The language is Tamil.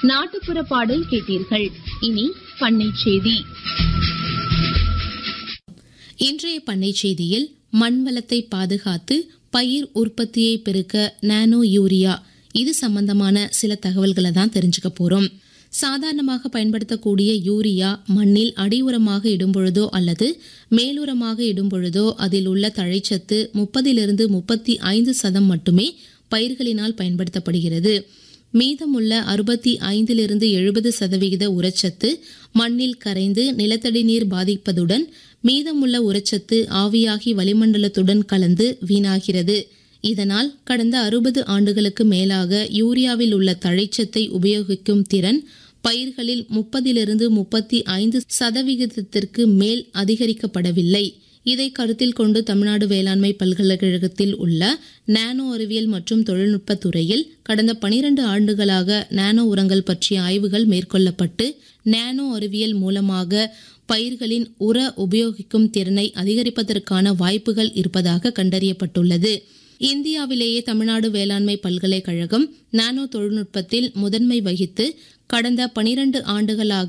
நாட்டுப்புற பாடல் கேட்டீர்கள் இனி பண்ணை செய்தி இன்றைய பண்ணை செய்தியில் மண் வளத்தை பாதுகாத்து பயிர் உற்பத்தியை பெருக்க நானோ யூரியா இது சம்பந்தமான சில தகவல்களை தான் தெரிஞ்சுக்க போறோம் சாதாரணமாக பயன்படுத்தக்கூடிய யூரியா மண்ணில் அடி உரமாக இடும் பொழுதோ அல்லது மேலுரமாக இடும் பொழுதோ அதில் உள்ள தழைச்சத்து முப்பதிலிருந்து முப்பத்தி ஐந்து சதம் மட்டுமே பயிர்களினால் பயன்படுத்தப்படுகிறது மீதமுள்ள அறுபத்தி ஐந்திலிருந்து எழுபது சதவிகித உரச்சத்து மண்ணில் கரைந்து நிலத்தடி நீர் பாதிப்பதுடன் மீதமுள்ள உரச்சத்து ஆவியாகி வளிமண்டலத்துடன் கலந்து வீணாகிறது இதனால் கடந்த அறுபது ஆண்டுகளுக்கு மேலாக யூரியாவில் உள்ள தழைச்சத்தை உபயோகிக்கும் திறன் பயிர்களில் முப்பதிலிருந்து முப்பத்தி ஐந்து சதவிகிதத்திற்கு மேல் அதிகரிக்கப்படவில்லை இதை கருத்தில் கொண்டு தமிழ்நாடு வேளாண்மை பல்கலைக்கழகத்தில் உள்ள நானோ அறிவியல் மற்றும் தொழில்நுட்பத் துறையில் கடந்த பனிரெண்டு ஆண்டுகளாக நானோ உரங்கள் பற்றிய ஆய்வுகள் மேற்கொள்ளப்பட்டு நானோ அறிவியல் மூலமாக பயிர்களின் உர உபயோகிக்கும் திறனை அதிகரிப்பதற்கான வாய்ப்புகள் இருப்பதாக கண்டறியப்பட்டுள்ளது இந்தியாவிலேயே தமிழ்நாடு வேளாண்மை பல்கலைக்கழகம் நானோ தொழில்நுட்பத்தில் முதன்மை வகித்து கடந்த பனிரண்டு ஆண்டுகளாக